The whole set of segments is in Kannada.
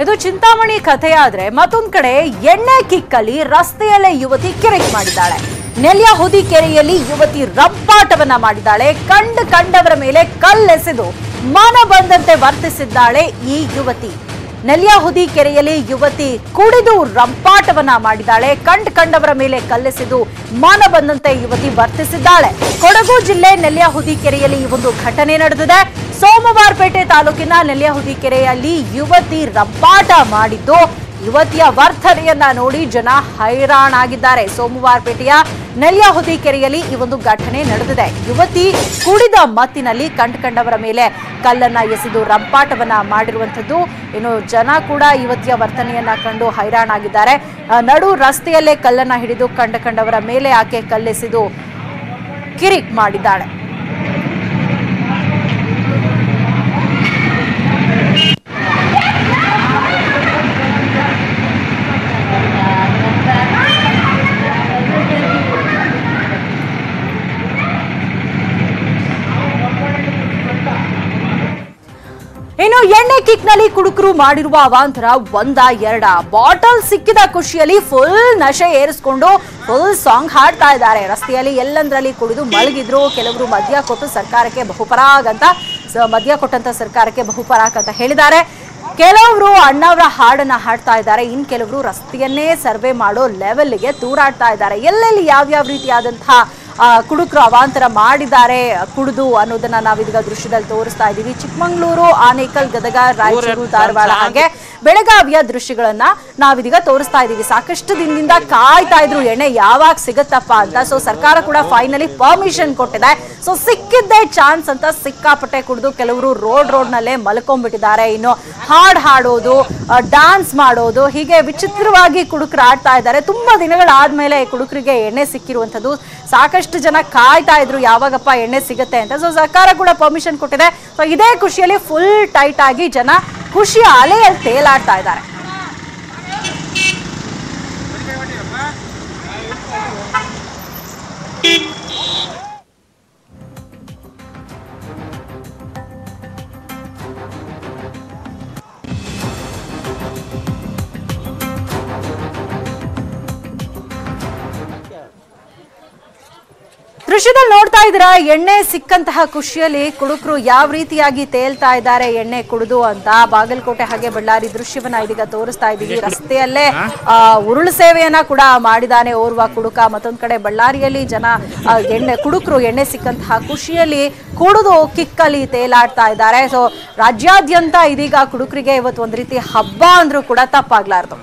ಇದು ಚಿಂತಾಮಣಿ ಕಥೆಯಾದ್ರೆ ಮತ್ತೊಂದ್ ಕಡೆ ಎಣ್ಣೆ ಕಿಕ್ಕಲ್ಲಿ ರಸ್ತೆಯಲ್ಲೇ ಯುವತಿ ಕಿರಿಕ್ ಮಾಡಿದ್ದಾಳೆ ನೆಲ್ಯ ಕೆರೆಯಲ್ಲಿ ಯುವತಿ ರಂಪಾಟವನ್ನ ಮಾಡಿದ್ದಾಳೆ ಕಂಡ ಕಂಡವರ ಮೇಲೆ ಕಲ್ಲೆಸೆದು ಮನ ಬಂದಂತೆ ವರ್ತಿಸಿದ್ದಾಳೆ ಈ ಯುವತಿ ನೆಲ್ಯ ಕೆರೆಯಲ್ಲಿ ಯುವತಿ ಕುಡಿದು ರಂಪಾಟವನ್ನ ಮಾಡಿದ್ದಾಳೆ ಕಂಡ್ ಕಂಡವರ ಮೇಲೆ ಕಲ್ಲೆಸೆದು ಮಾನ ಬಂದಂತೆ ಯುವತಿ ವರ್ತಿಸಿದ್ದಾಳೆ ಕೊಡಗು ಜಿಲ್ಲೆ ನೆಲ್ಯ ಕೆರೆಯಲ್ಲಿ ಈ ಒಂದು ಘಟನೆ ನಡೆದಿದೆ ಸೋಮವಾರಪೇಟೆ ತಾಲೂಕಿನ ನೆಲ್ಯ ಕೆರೆಯಲ್ಲಿ ಯುವತಿ ರಂಪಾಟ ಮಾಡಿದ್ದು ಯುವತಿಯ ವರ್ತನೆಯನ್ನ ನೋಡಿ ಜನ ಹೈರಾಣಾಗಿದ್ದಾರೆ ಸೋಮವಾರಪೇಟೆಯ ನೆಲ್ಯ ಕೆರೆಯಲ್ಲಿ ಈ ಒಂದು ಘಟನೆ ನಡೆದಿದೆ ಯುವತಿ ಕುಡಿದ ಮತ್ತಿನಲ್ಲಿ ಕಂಡುಕೊಂಡವರ ಮೇಲೆ ಕಲ್ಲನ್ನ ಎಸೆದು ರಂಪಾಟವನ್ನ ಮಾಡಿರುವಂಥದ್ದು ಇನ್ನು ಜನ ಕೂಡ ಯುವತಿಯ ವರ್ತನೆಯನ್ನ ಕಂಡು ಹೈರಾಣಾಗಿದ್ದಾರೆ ಆ, ನಡು ರಸ್ತೆಯಲ್ಲೇ ಕಲ್ಲನ್ನ ಹಿಡಿದು ಕಂಡುಕೊಂಡವರ ಮೇಲೆ ಆಕೆ ಕಲ್ಲೆಸೆದು ಕಿರಿಕ್ ಮಾಡಿದ್ದಾಳೆ ಇನ್ನು ಎಣ್ಣೆ ಕಿಕ್ನಲ್ಲಿ ಕುಡುಕರು ಮಾಡಿರುವ ಅವಾಂತರ ಒಂದ ಎರಡ ಬಾಟಲ್ ಸಿಕ್ಕಿದ ಖುಷಿಯಲ್ಲಿ ಫುಲ್ ನಶೆ ಏರಿಸ್ಕೊಂಡು ಫುಲ್ ಸಾಂಗ್ ಹಾಡ್ತಾ ಇದ್ದಾರೆ ರಸ್ತೆಯಲ್ಲಿ ಎಲ್ಲಂದ್ರಲ್ಲಿ ಕುಡಿದು ಮಲಗಿದ್ರು ಕೆಲವರು ಮದ್ಯ ಕೊಟ್ಟು ಸರ್ಕಾರಕ್ಕೆ ಬಹುಪರಾಗ್ ಅಂತ ಸ- ಮದ್ಯ ಕೊಟ್ಟಂತ ಸರ್ಕಾರಕ್ಕೆ ಬಹುಪರಾಗ್ ಅಂತ ಹೇಳಿದ್ದಾರೆ ಕೆಲವರು ಅಣ್ಣವರ ಹಾಡನ್ನ ಹಾಡ್ತಾ ಇದ್ದಾರೆ ಇನ್ ಕೆಲವರು ರಸ್ತೆಯನ್ನೇ ಸರ್ವೆ ಮಾಡೋ ಲೆವೆಲ್ಗೆ ತೂರಾಡ್ತಾ ಇದ್ದಾರೆ ಎಲ್ಲೆಲ್ಲಿ ಯಾವ್ಯಾವ ರೀತಿಯಾದಂತಹ ಆ, ಕುಡುಕರು ಅವಾಂತರ ಮಾಡಿದ್ದಾರೆ ಕುಡಿದು ಅನ್ನೋದನ್ನ ನಾವೀಗ ದೃಶ್ಯದಲ್ಲಿ ತೋರಿಸ್ತಾ ಇದ್ದೀವಿ ಚಿಕ್ಕಮಂಗ್ಳೂರು ಆನೇಕಲ್ ಗದಗ ರಾಯಚೂರು ಧಾರವಾಡ ಹಾಗೆ ಬೆಳಗಾವಿಯ ದೃಶ್ಯಗಳನ್ನ ನಾವಿದೀಗ ತೋರಿಸ್ತಾ ಇದ್ದೀವಿ ಸಾಕಷ್ಟು ದಿನದಿಂದ ಕಾಯ್ತಾ ಇದ್ರು ಎಣ್ಣೆ ಯಾವಾಗ ಸಿಗತ್ತಪ್ಪ ಅಂತ ಸೊ ಸರ್ಕಾರ ಕೂಡ ಫೈನಲಿ ಪರ್ಮಿಷನ್ ಕೊಟ್ಟಿದೆ ಸೊ ಸಿಕ್ಕಿದ್ದೇ ಚಾನ್ಸ್ ಅಂತ ಸಿಕ್ಕಾಪಟ್ಟೆ ಕುಡಿದು ಕೆಲವರು ರೋಡ್ ರೋಡ್ ನಲ್ಲೇ ಮಲ್ಕೊಂಡ್ಬಿಟ್ಟಿದ್ದಾರೆ ಇನ್ನು ಹಾಡ್ ಹಾಡೋದು ಡಾನ್ಸ್ ಮಾಡೋದು ಹೀಗೆ ವಿಚಿತ್ರವಾಗಿ ಕುಡುಕರು ಆಡ್ತಾ ಇದ್ದಾರೆ ತುಂಬಾ ದಿನಗಳಾದ್ಮೇಲೆ ಕುಡುಕರಿಗೆ ಎಣ್ಣೆ ಸಿಕ್ಕಿರುವಂತದ್ದು ಸಾಕಷ್ಟು ಜನ ಕಾಯ್ತಾ ಇದ್ರು ಯಾವಾಗಪ್ಪ ಎಣ್ಣೆ ಸಿಗುತ್ತೆ ಅಂತ ಸೊ ಸರ್ಕಾರ ಕೂಡ ಪರ್ಮಿಷನ್ ಕೊಟ್ಟಿದೆ ಸೊ ಇದೇ ಖುಷಿಯಲ್ಲಿ ಫುಲ್ ಟೈಟ್ ಆಗಿ ಜನ ಖುಷಿಯ ಅಲೆಯಲ್ಲಿ ತೇಲಾಡ್ತಾ ಇದ್ದಾರೆ ದೃಶ್ಯದಲ್ಲಿ ನೋಡ್ತಾ ಇದ್ದೀರಾ ಎಣ್ಣೆ ಸಿಕ್ಕಂತಹ ಖುಷಿಯಲ್ಲಿ ಕುಡುಕರು ಯಾವ ರೀತಿಯಾಗಿ ತೇಲ್ತಾ ಇದ್ದಾರೆ ಎಣ್ಣೆ ಕುಡಿದು ಅಂತ ಬಾಗಲಕೋಟೆ ಹಾಗೆ ಬಳ್ಳಾರಿ ದೃಶ್ಯವನ್ನ ಇದೀಗ ತೋರಿಸ್ತಾ ಇದ್ದೀವಿ ರಸ್ತೆಯಲ್ಲೇ ಆ, ಉರುಳು ಸೇವೆಯನ್ನ ಕೂಡ ಮಾಡಿದಾನೆ ಓರ್ವ ಕುಡುಕ ಮತ್ತೊಂದ್ ಕಡೆ ಬಳ್ಳಾರಿಯಲ್ಲಿ ಜನ ಆ, ಎಣ್ಣೆ ಕುಡುಕರು ಎಣ್ಣೆ ಸಿಕ್ಕಂತಹ ಖುಷಿಯಲ್ಲಿ ಕುಡಿದು ಕಿಕ್ಕಲ್ಲಿ ತೇಲಾಡ್ತಾ ಇದ್ದಾರೆ ಸೊ ರಾಜ್ಯಾದ್ಯಂತ ಇದೀಗ ಕುಡುಕರಿಗೆ ಇವತ್ತು ಒಂದ್ ರೀತಿ ಹಬ್ಬ ಅಂದ್ರೂ ಕೂಡ ತಪ್ಪಾಗ್ಲಾರ್ದು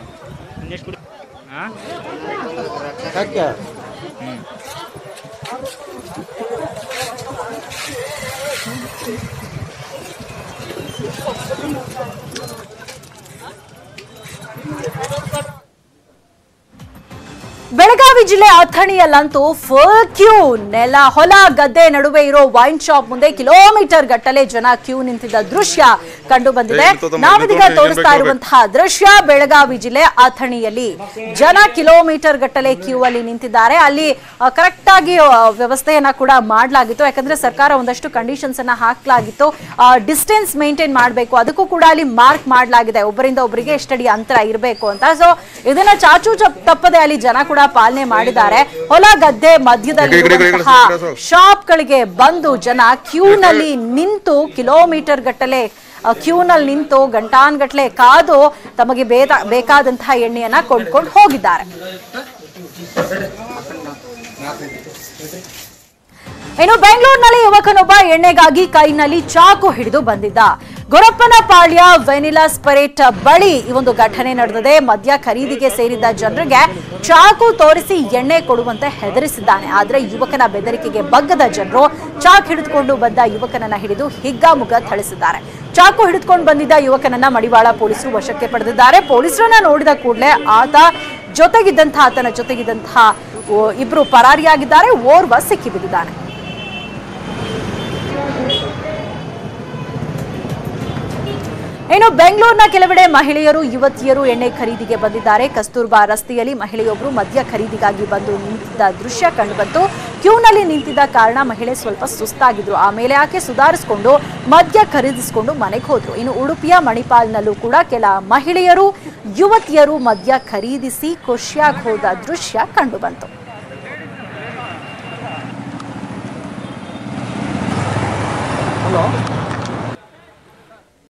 ಬೆಳಗಾವಿ ಜಿಲ್ಲೆ ಅಥಣಿಯಲ್ಲಂತೂ ಫುಲ್ ಕ್ಯೂ ನೆಲ ಹೊಲ ಗದ್ದೆ ನಡುವೆ ಇರೋ ವೈನ್ ಶಾಪ್ ಮುಂದೆ ಕಿಲೋಮೀಟರ್ ಗಟ್ಟಲೆ ಜನ ಕ್ಯೂ ನಿಂತಿದ್ದ ದೃಶ್ಯ ಕಂಡು ಬಂದಿದೆ ನಾವಿದೀಗ ತೋರಿಸ್ತಾ ಇರುವಂತಹ ದೃಶ್ಯ ಬೆಳಗಾವಿ ಜಿಲ್ಲೆ ಅಥಣಿಯಲ್ಲಿ ಜನ ಕಿಲೋಮೀಟರ್ ಗಟ್ಟಲೆ ಕ್ಯೂ ಅಲ್ಲಿ ನಿಂತಿದ್ದಾರೆ ಅಲ್ಲಿ ಕರೆಕ್ಟ್ ಆಗಿ ಆ, ವ್ಯವಸ್ಥೆಯನ್ನ ಕೂಡ ಮಾಡಲಾಗಿತ್ತು ಯಾಕಂದ್ರೆ ಸರ್ಕಾರ ಒಂದಷ್ಟು ಕಂಡೀಷನ್ಸ್ ಅನ್ನ ಹಾಕಲಾಗಿತ್ತು ಡಿಸ್ಟೆನ್ಸ್ ಮೇಂಟೈನ್ ಮಾಡಬೇಕು ಅದಕ್ಕೂ ಕೂಡ ಅಲ್ಲಿ ಮಾರ್ಕ್ ಮಾಡಲಾಗಿದೆ ಒಬ್ಬರಿಂದ ಒಬ್ಬರಿಗೆ ಎಷ್ಟಡಿ ಅಂತರ ಇರಬೇಕು ಅಂತ ಸೊ ಇದನ್ನ ಚಾಚು ಚಪ್- ತಪ್ಪದೆ ಅಲ್ಲಿ ಜನ ಕೂಡ ಪಾಲನೆ ಮಾಡಿದ್ದಾರೆ ಹೊಲ ಗದ್ದೆ ಮಧ್ಯದಲ್ಲಿ ಶಾಪ್ ಗಳಿಗೆ ಬಂದು ಜನ ಕ್ಯೂ ನಲ್ಲಿ ನಿಂತು ಕಿಲೋಮೀಟರ್ ಗಟ್ಟಲೆ ಕ್ಯೂ ನಲ್ಲಿ ನಿಂತು ಗಂಟಾನ್ ಗಟ್ಟಲೆ ಕಾದು ತಮಗೆ ಬೇದ ಬೇಕಾದಂತಹ ಎಣ್ಣೆಯನ್ನ ಕೊಂಡ್ಕೊಂಡು ಹೋಗಿದ್ದಾರೆ ಇನ್ನು ಬೆಂಗಳೂರಿನಲ್ಲಿ ಯುವಕನೊಬ್ಬ ಎಣ್ಣೆಗಾಗಿ ಕೈನಲ್ಲಿ ಚಾಕು ಹಿಡಿದು ಬಂದಿದ್ದ ಗೊರಪ್ಪನಪಾಳ್ಯ ವೆನಿಲಾ ಸ್ಪರೇಟ್ ಬಳಿ ಈ ಒಂದು ಘಟನೆ ನಡೆದಿದೆ ಮದ್ಯ ಖರೀದಿಗೆ ಸೇರಿದ್ದ ಜನರಿಗೆ ಚಾಕು ತೋರಿಸಿ ಎಣ್ಣೆ ಕೊಡುವಂತೆ ಹೆದರಿಸಿದ್ದಾನೆ ಆದ್ರೆ ಯುವಕನ ಬೆದರಿಕೆಗೆ ಬಗ್ಗದ ಜನರು ಚಾಕು ಹಿಡಿದುಕೊಂಡು ಬಂದ ಯುವಕನನ್ನ ಹಿಡಿದು ಹಿಗ್ಗಾಮುಗ್ಗ ಥಳಿಸಿದ್ದಾರೆ ಚಾಕು ಹಿಡಿದುಕೊಂಡು ಬಂದಿದ್ದ ಯುವಕನನ್ನ ಮಡಿವಾಳ ಪೊಲೀಸರು ವಶಕ್ಕೆ ಪಡೆದಿದ್ದಾರೆ ಪೊಲೀಸರನ್ನ ನೋಡಿದ ಕೂಡಲೇ ಆತ ಜೊತೆಗಿದ್ದಂತಹ ಆತನ ಜೊತೆಗಿದ್ದಂತಹ ಓ, ಇಬ್ರು ಪರಾರಿಯಾಗಿದ್ದಾರೆ ಓರ್ವ ಸಿಕ್ಕಿಬಿದ್ದಿದ್ದಾನೆ ಇನ್ನು ಬೆಂಗಳೂರಿನ ಕೆಲವೆಡೆ ಮಹಿಳೆಯರು ಯುವತಿಯರು ಎಣ್ಣೆ ಖರೀದಿಗೆ ಬಂದಿದ್ದಾರೆ ಕಸ್ತೂರ್ಬಾ ರಸ್ತೆಯಲ್ಲಿ ಮಹಿಳೆಯೊಬ್ಬರು ಮದ್ಯ ಖರೀದಿಗಾಗಿ ಬಂದು ನಿಂತಿದ್ದ ದೃಶ್ಯ ಕಂಡುಬಂತು ಕ್ಯೂನಲ್ಲಿ ನಿಂತಿದ್ದ ಕಾರಣ ಮಹಿಳೆ ಸ್ವಲ್ಪ ಸುಸ್ತಾಗಿದ್ರು ಆಮೇಲೆ ಆಕೆ ಸುಧಾರಿಸಿಕೊಂಡು ಮದ್ಯ ಖರೀದಿಸಿಕೊಂಡು ಮನೆಗೆ ಹೋದ್ರು ಇನ್ನು ಉಡುಪಿಯ ಮಣಿಪಾಲ್ನಲ್ಲೂ ಕೂಡ ಕೆಲ ಮಹಿಳೆಯರು ಯುವತಿಯರು ಮದ್ಯ ಖರೀದಿಸಿ ಖುಷಿಯಾಗಿ ಹೋದ ದೃಶ್ಯ ಕಂಡುಬಂತು ಹಲೋ